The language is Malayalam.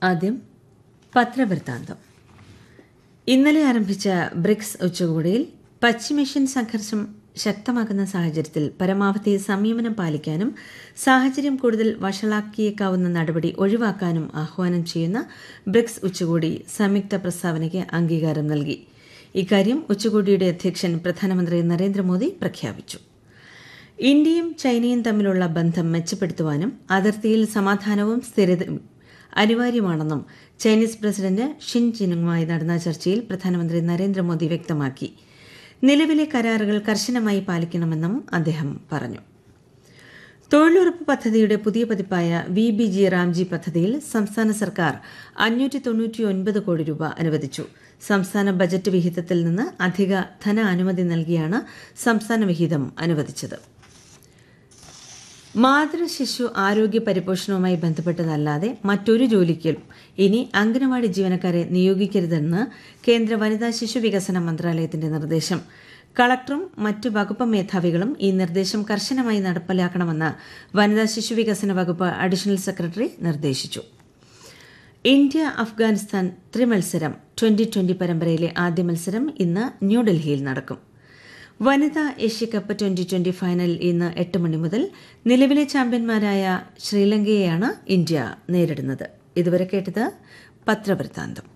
ആദ്യം പത്രവൃത്താന്തം ഇന്നലെ ആരംഭിച്ച ബ്രിക്സ് ഉച്ചകോടിയിൽ പശ്ചിമേഷ്യൻ സംഘർഷം ശക്തമാകുന്ന സാഹചര്യത്തിൽ പരമാവധി സംയമനം പാലിക്കാനും സാഹചര്യം കൂടുതൽ വഷളാക്കിയേക്കാവുന്ന നടപടി ഒഴിവാക്കാനും ആഹ്വാനം ചെയ്യുന്ന ബ്രിക്സ് ഉച്ചകോടി സംയുക്ത പ്രസ്താവനയ്ക്ക് അംഗീകാരം നൽകി ഇക്കാര്യം ഉച്ചകോടിയുടെ അധ്യക്ഷൻ പ്രധാനമന്ത്രി നരേന്ദ്രമോദി പ്രഖ്യാപിച്ചു ഇന്ത്യയും ചൈനയും തമ്മിലുള്ള ബന്ധം മെച്ചപ്പെടുത്തുവാനും അതിർത്തിയിൽ സമാധാനവും സ്ഥിരതയും അനിവാര്യമാണെന്നും ചൈനീസ് പ്രസിഡന്റ് ഷിൻ ജിനുമായി നടന്ന ചർച്ചയിൽ പ്രധാനമന്ത്രി നരേന്ദ്രമോദി വ്യക്തമാക്കി നിലവിലെ കരാറുകൾ കർശനമായി പാലിക്കണമെന്നും അദ്ദേഹം പറഞ്ഞു തൊഴിലുറപ്പ് പദ്ധതിയുടെ പുതിയ പതിപ്പായ വി ബി ജി റാംജി പദ്ധതിയിൽ സംസ്ഥാന സർക്കാർ അഞ്ഞൂറ്റി തൊണ്ണൂറ്റിയൊൻപത് കോടി രൂപ അനുവദിച്ചു സംസ്ഥാന ബജറ്റ് വിഹിതത്തിൽ നിന്ന് അധിക ധന അനുമതി നൽകിയാണ് സംസ്ഥാന വിഹിതം അനുവദിച്ചത് മാതൃശിശു ആരോഗ്യ പരിപോഷണവുമായി ബന്ധപ്പെട്ടതല്ലാതെ മറ്റൊരു ജോലിക്കും ഇനി അംഗനവാടി ജീവനക്കാരെ നിയോഗിക്കരുതെന്ന് കേന്ദ്ര വനിതാ ശിശു വികസന മന്ത്രാലയത്തിന്റെ നിർദ്ദേശം കളക്ടറും മറ്റു വകുപ്പ് മേധാവികളും ഈ നിർദ്ദേശം കർശനമായി നടപ്പിലാക്കണമെന്ന് വനിതാ ശിശു വികസന വകുപ്പ് അഡീഷണൽ സെക്രട്ടറി നിർദ്ദേശിച്ചു ഇന്ത്യ അഫ്ഗാനിസ്ഥാൻ ത്രിമത്സരം ട്വന്റി ട്വന്റി പരമ്പരയിലെ ആദ്യ മത്സരം ഇന്ന് ന്യൂഡൽഹിയിൽ നടക്കും വനിതാ ഏഷ്യകപ്പ് ട്വന്റി ട്വന്റി ഫൈനൽ ഇന്ന് എട്ട് മണി മുതൽ നിലവിലെ ചാമ്പ്യന്മാരായ ശ്രീലങ്കയെയാണ് ഇന്ത്യ നേരിടുന്നത് ഇതുവരെ കേട്ടത് പത്രവൃത്താന്തം